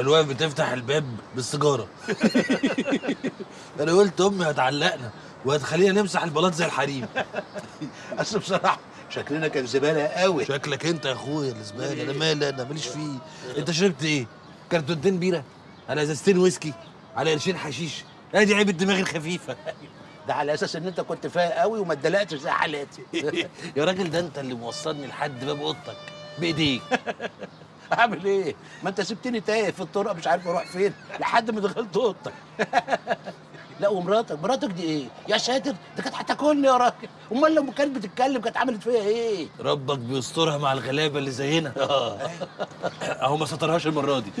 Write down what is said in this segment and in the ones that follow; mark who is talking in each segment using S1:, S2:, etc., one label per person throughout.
S1: والواقف بتفتح الباب بالسيجاره انا قلت امي هتعلقنا وهتخلينا نمسح البلاط زي الحريم
S2: اصل بصراحه شكلنا كان زباله قوي
S1: شكلك انت يا اخويا الزباله انا مالي انا ماليش فيه انت شربت ايه كرتونتين بيره على ازازتين ويسكي على قرشين حشيش ادي عيب الدماغ الخفيفه
S2: ده على اساس ان انت كنت فايق قوي وما اتدلقتش زي حالاتي
S1: يا راجل ده انت اللي موصلني لحد باب اوضتك بايديك
S2: اعمل ايه ما انت سبتني تايه في الطرق مش عارف اروح فين لحد ما دخلت اوضتك لا ومراتك مراتك دي ايه يا ساتر ده كانت هتاكلني يا راجل امال لما كانت بتتكلم كانت عملت فيا ايه
S1: ربك بيسترها مع الغلابه اللي زينا اهو ما سترهاش المره دي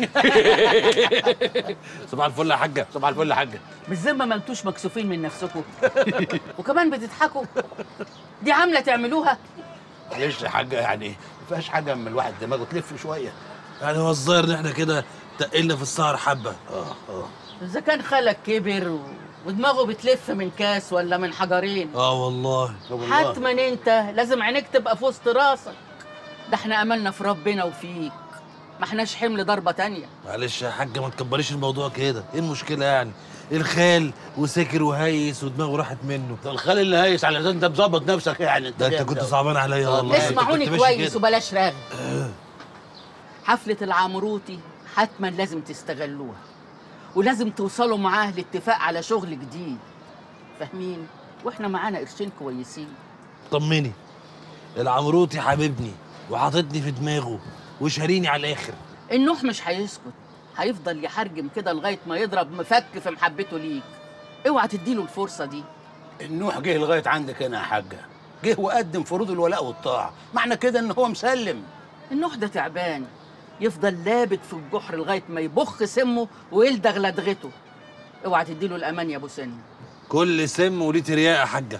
S1: صباح الفل يا حاجه
S2: صباح الفل يا حاجه
S3: بالذمه ما انتوش مكسوفين من نفسكم وكمان بتضحكوا دي عامله تعملوها
S2: معلش يا حاجه يعني ما فيهاش حاجه اما الواحد دماغه تلف شويه
S1: يعني هو الظاهر ان احنا كده تقلنا في السهر حبه
S2: اه اه
S3: اذا كان خالك كبر و... ودماغه بتلف من كاس ولا من حجرين
S1: اه والله
S2: طب والله.
S3: حتما انت لازم عينيك تبقى في وسط راسك ده احنا املنا في ربنا وفيك ما احناش حمل ضربه تانية
S1: معلش يا حاجه ما تكبريش الموضوع كده ايه المشكله يعني الخال وسكر وهيس ودماغه راحت منه
S2: ده الخال اللي هايس على اساس انت مظبط نفسك يعني انت
S1: ده انت
S2: جامد
S1: كنت
S2: أوي.
S1: صعبان عليا والله أنت
S3: اسمعوني
S1: كنت ماشي
S3: كويس
S1: كده.
S3: وبلاش رغي حفله العمروتي حتما لازم تستغلوها ولازم توصلوا معاه لاتفاق على شغل جديد فاهمين واحنا معانا قرشين كويسين
S1: طمني العمروتي حبيبني وحاططني في دماغه وشاريني على الاخر
S3: النوح مش هيسكت هيفضل يحرجم كده لغايه ما يضرب مفك في محبته ليك اوعى تديله الفرصه دي
S2: النوح جه لغايه عندك هنا يا حاجه جه وقدم فروض الولاء والطاعه معنى كده ان هو مسلم
S3: النوح ده تعبان يفضل لابت في الجحر لغايه ما يبخ سمه ويلدغ لدغته اوعى تديله الامان يا ابو سن
S1: كل سم وليه ترياق يا حاجه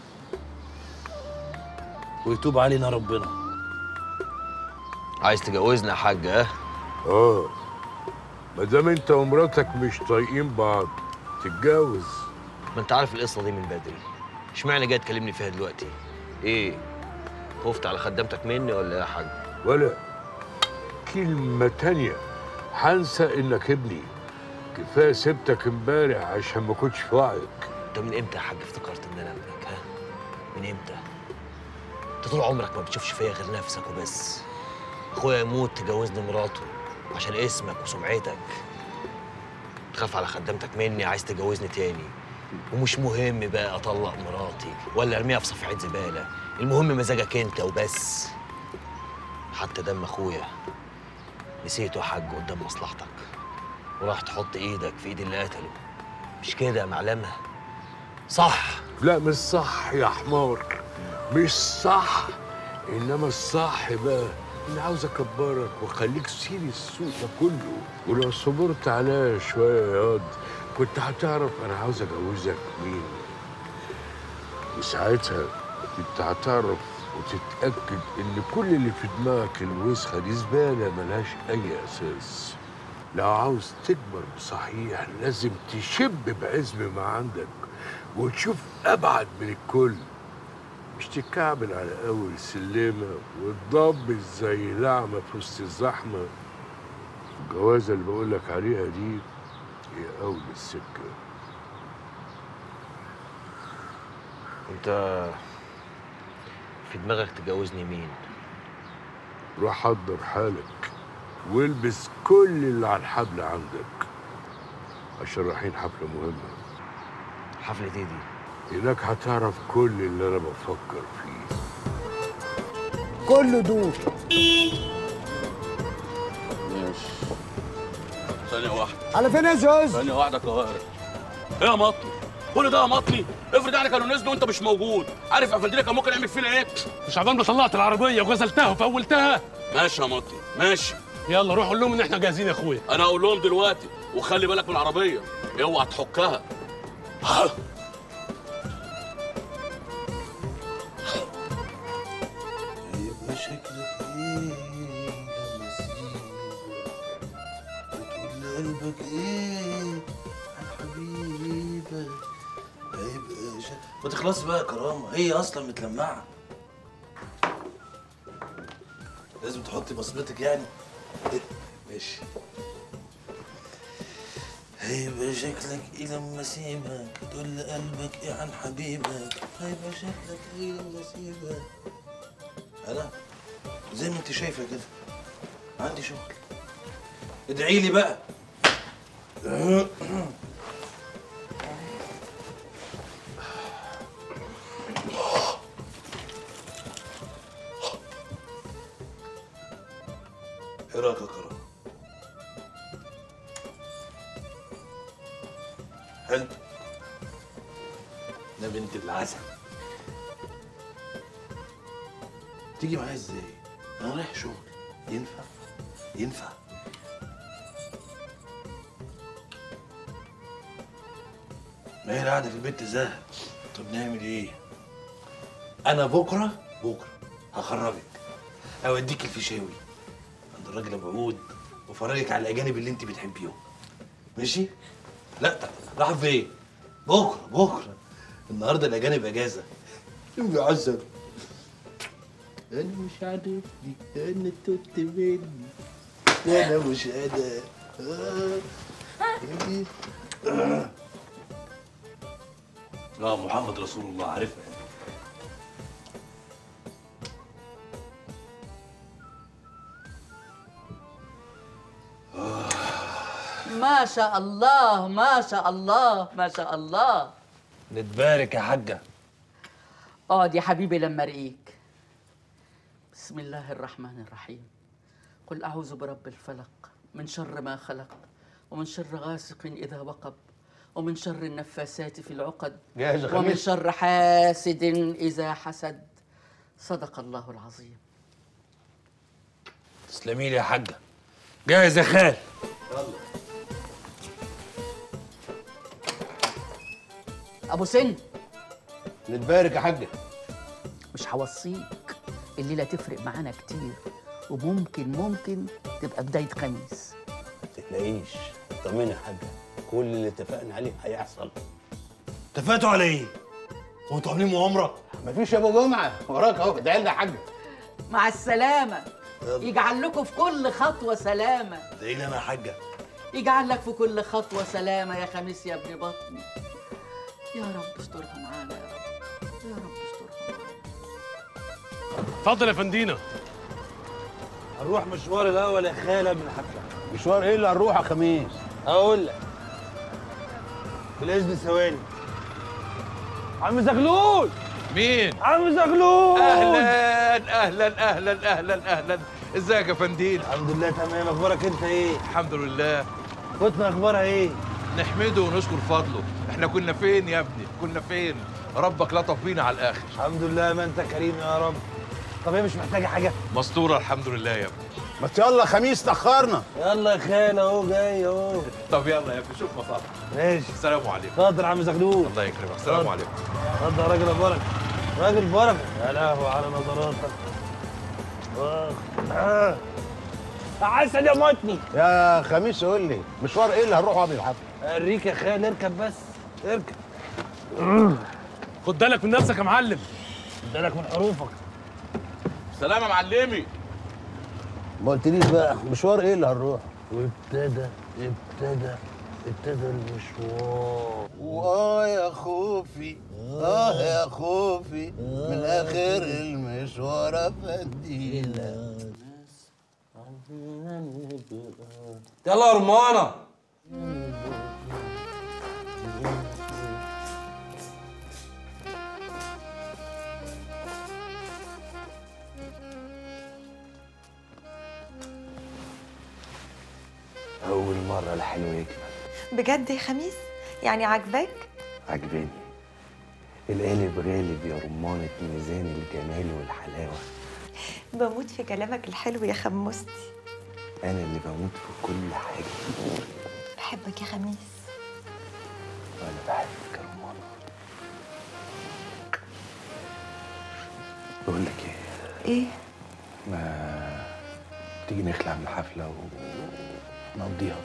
S1: ويتوب علينا ربنا
S4: عايز تجوزنا يا حاج ها
S5: اه ما دام انت ومراتك مش طايقين بعض تتجوز
S4: ما انت عارف القصه دي من بدري اشمعنى جاي تكلمني فيها دلوقتي ايه خفت على خدامتك مني ولا ايه يا حاج
S5: ولا كلمة تانية هنسى انك ابني كفاية سبتك امبارح عشان ما كنتش في وعيك
S4: انت من امتى يا حاج افتكرت ان انا ابنك ها من امتى انت طول عمرك ما بتشوفش فيا غير نفسك وبس اخويا يموت تجوزني مراته عشان اسمك وسمعتك تخاف على خدامتك مني عايز تجوزني تاني ومش مهم بقى اطلق مراتي ولا ارميها في صفيحه زباله المهم مزاجك انت وبس حتى دم اخويا نسيته يا حاج قدام مصلحتك وراح تحط ايدك في ايد اللي قتله مش كده يا معلمه صح
S5: لا مش صح يا حمار مش صح انما الصح بقى انا عاوز اكبرك واخليك سير السوق ده كله ولو صبرت عليا شويه يا ياض كنت هتعرف انا عاوز اجوزك مين وساعتها كنت هتعرف وتتاكد ان كل اللي في دماغك الوسخه دي زباله ملهاش اي اساس لو عاوز تكبر بصحيح لازم تشب بعزم ما عندك وتشوف ابعد من الكل مش تتكعبل على اول سلمه وتضبط زي لعمه في وسط الزحمه الجوازه اللي بقول لك عليها دي هي اول السكه
S4: انت في دماغك تجوزني مين
S5: روح حضر حالك والبس كل اللي على الحبل عندك عشان رايحين حفله مهمه
S4: حفله ايه دي
S5: هناك هتعرف كل اللي انا بفكر فيه
S6: كله دور
S7: ثانية واحدة
S6: على فين يا زوز
S7: ثانية واحدة كوارث ايه يا مطلي كل ده يا مطلي افرض يعني كانوا نزلوا وانت مش موجود عارف افندينا كان ممكن يعمل فينا ايه
S8: مش عبال ما طلعت العربيه وغسلتها وفولتها
S7: ماشي يا مطلي ماشي
S8: يلا روح قول لهم ان احنا جاهزين يا اخويا
S7: انا هقول لهم دلوقتي وخلي بالك من العربية اوعى تحكها
S1: يبقى شكلك ايه لما اسيبك وتقول لقلبك ايه عن حبيبك هيبقى شكلك ما تخلص بقى يا كرامه هي اصلا متلمعه لازم تحطي بصمتك يعني إيه؟ ماشي هيبقى شكلك إيه لما أسيبك تقول لقلبك إيه عن حبيبك هيبقى شكلك إيه لما أسيبك أنا زي ما أنت شايفة كده عندي شغل ادعي لي بقى ايه رايك يا كرم؟ حلو ده بنت العسل تيجي معايا ازاي؟ انا رايح شغل ينفع؟ ينفع؟ ما هي القعده في البيت زهق طب نعمل ايه؟ انا بكره بكره هخرجك اوديك الفيشاوي عند الراجل ابو عود وافرجك على الاجانب اللي انت بتحبيهم ماشي؟ لا طب راح فين؟ بكره بكره النهارده الاجانب اجازه بيعذب انا مش عارفني انا تبت مني انا مش انا آه. إيه؟ آه. اه محمد رسول الله عارفها
S3: ما شاء الله ما شاء الله ما شاء الله
S1: نتبارك يا حاجه
S3: اقعد يا حبيبي لما ارقيك بسم الله الرحمن الرحيم قل اعوذ برب الفلق من شر ما خلق ومن شر غاسق اذا وقب ومن شر النفاسات في العقد
S2: جاهز يا
S3: ومن
S2: خميس؟
S3: شر حاسد اذا حسد صدق الله العظيم
S1: تسلمي لي يا حاجه جاهز يا خال
S3: ابو سن
S2: نتبارك يا حاجه
S3: مش هوصيك الليله تفرق معانا كتير وممكن ممكن تبقى بدايه خميس
S2: تقلقيش طمني يا حاجه كل اللي اتفقنا عليه هيحصل
S1: اتفقتوا على ايه؟ هو انتوا عاملين مؤامره؟
S2: مفيش يا ابو جمعه وراك اهو ادعي لنا يا حاجه
S3: مع السلامه يجعل لكم في كل خطوه سلامه
S1: ده ايه انا يا حاجه؟
S3: يجعل لك في كل خطوه سلامه يا خميس يا ابن بطني يا رب استرها معانا يا رب يا رب استرها معانا
S8: اتفضل يا فندينا
S1: هنروح مشوار الاول يا خاله من الحفله
S2: مشوار ايه اللي هنروح يا خميس
S1: اقول لك بالاذن ثواني عم زغلول
S7: مين؟
S1: عم زغلول
S7: اهلا اهلا اهلا اهلا اهلا ازيك يا فنديل
S1: الحمد لله تمام اخبارك انت ايه؟
S7: الحمد لله
S1: كنتنا اخبارها ايه؟
S7: نحمده ونشكر فضله احنا كنا فين يا ابني كنا فين ربك لطف بينا على الاخر
S1: الحمد لله ما انت كريم يا رب طب هي مش محتاجه حاجه؟
S7: مستوره الحمد لله يا ابني
S2: ما يلا خميس تاخرنا
S1: يلا يا خاله اهو جاي اهو
S7: طب يلا يا ابني شوف مصالح
S1: ماشي
S7: السلام عليكم
S1: اتفضل يا عم زغلول
S7: الله يكرمك السلام عليكم
S1: اتفضل يا راجل بركه راجل بركه يا لهوي على نظراتك آه. آه. عسل يا متني
S2: يا خميس قول لي مشوار ايه اللي هنروحه قبل الحفله
S1: اوريك يا خال اركب بس اركب
S8: خد بالك من نفسك يا معلم
S1: بالك من حروفك
S7: سلام يا معلمي
S2: ما قلتليش بقى مشوار ايه اللي هنروح
S1: وابتدى ابتدى ابتدى المشوار
S2: واه يا خوفي اه يا خوفي من اخر المشوار افندينا
S1: يلا يا رمانه
S9: أول مرة الحلو يكمل
S10: بجد يا خميس يعني عاجباك
S9: عجباني القالب غالب يا رمانة ميزان الجمال والحلاوة
S10: بموت في كلامك الحلو يا خموستي
S9: أنا اللي بموت في كل حاجة
S10: بحبك يا خميس
S9: وأنا بحبك يا رمانة بقول لك إيه
S10: ايه
S9: ما تيجي نخلع من الحفلة ونقضيها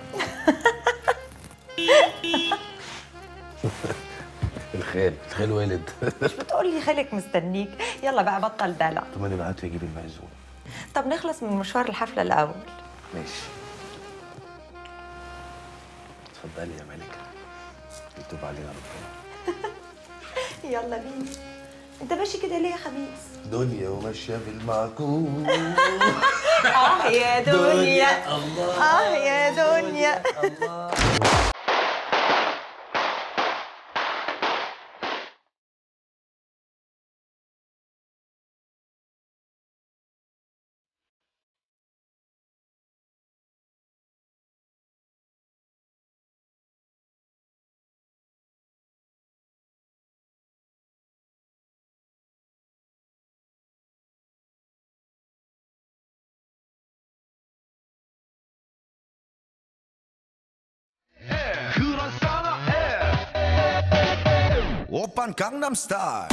S9: الخال الخال والد
S10: مش بتقول لي خالك مستنيك يلا بقى بطل دلع
S9: طب انا بعت اجيب المعزوم
S10: طب نخلص من مشوار الحفله الاول
S9: ماشي اتفضلي يا ملكة يتوب علينا ربنا
S10: يلا بينا انت ماشي كده ليه يا خميس
S9: دنيا وماشية بالمعكوس
S10: اه يا دنيا
S9: الله
S10: اه يا دنيا
S11: 오빤 강남스타일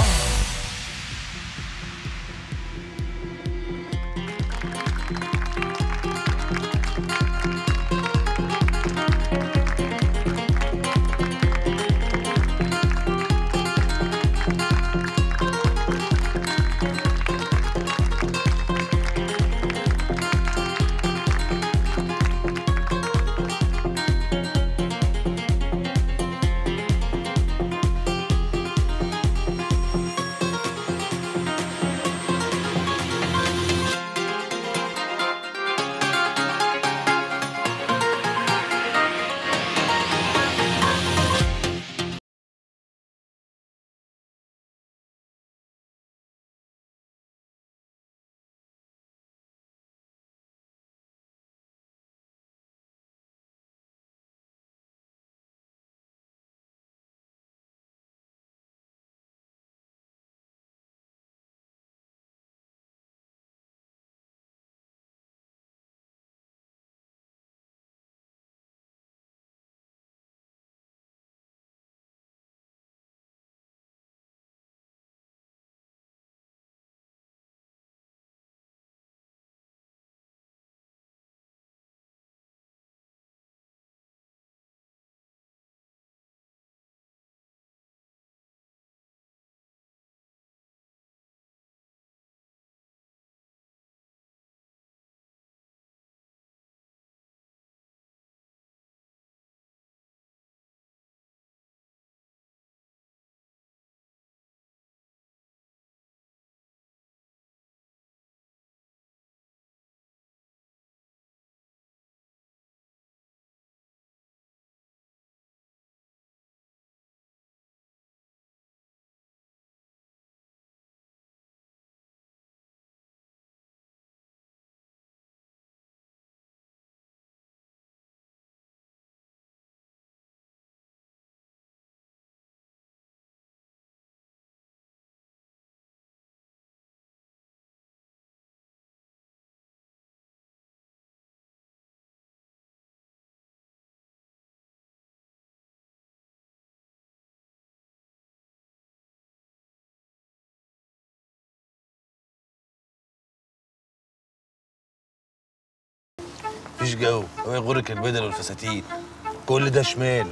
S1: مفيش جو هو يغرك البدل والفساتين كل ده شمال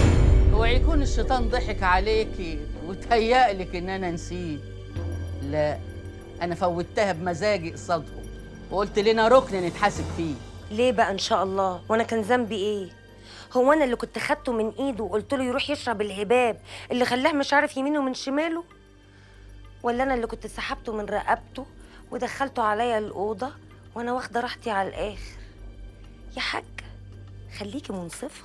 S3: هو يكون الشيطان ضحك عليكي وتهيألك ان انا نسيت لا انا فوتها بمزاجي قصادهم وقلت لنا ركن نتحاسب فيه
S12: ليه بقى ان شاء الله وانا كان ذنبي ايه هو انا اللي كنت خدته من ايده وقلت له يروح يشرب الهباب اللي خلاه مش عارف يمينه من شماله ولا انا اللي كنت سحبته من رقبته ودخلته عليا الاوضه وانا واخده راحتي على الاخر يا حاجه خليكي منصفه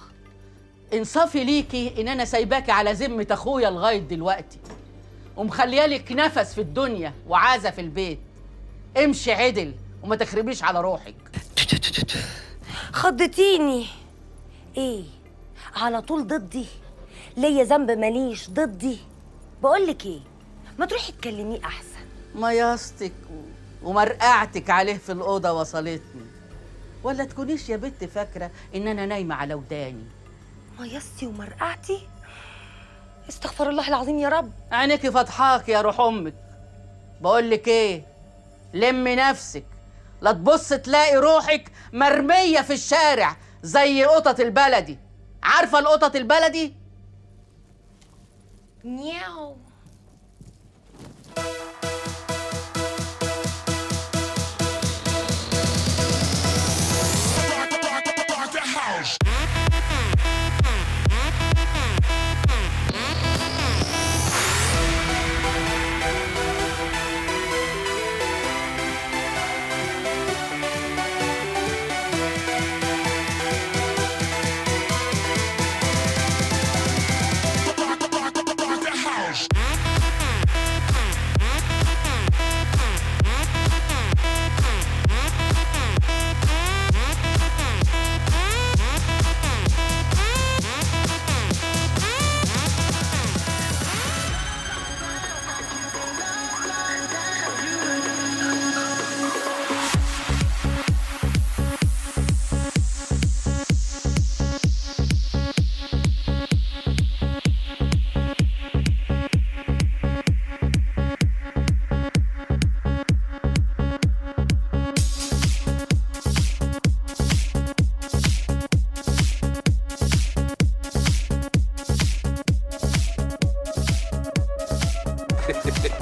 S3: انصافي ليكي ان انا سايباكي على ذمه اخويا لغايه دلوقتي ومخليالك نفس في الدنيا وعازه في البيت امشي عدل وما تخربيش على روحك
S12: خضتيني ايه على طول ضدي ليا ذنب ماليش ضدي بقولك ايه ما تروحي تكلميه احسن
S3: مياستك و- ومرقعتك عليه في الأوضة وصلتني ولا تكونيش يا بنت فاكرة إن أنا نايمة على وداني
S12: ميستي ومرقعتي استغفر الله العظيم يا رب
S3: عينيكي فضحاك يا روح أمك بقول لك إيه لمي نفسك لا تبص تلاقي روحك مرمية في الشارع زي القطط البلدي عارفة القطط البلدي؟
S12: نياو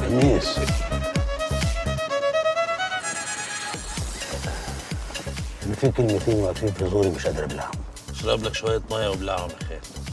S2: خميس انا في كلمتين واقفين في زوري مش قادر ابلعهم
S1: اشرب لك شويه ميه وبلعهم يا خالد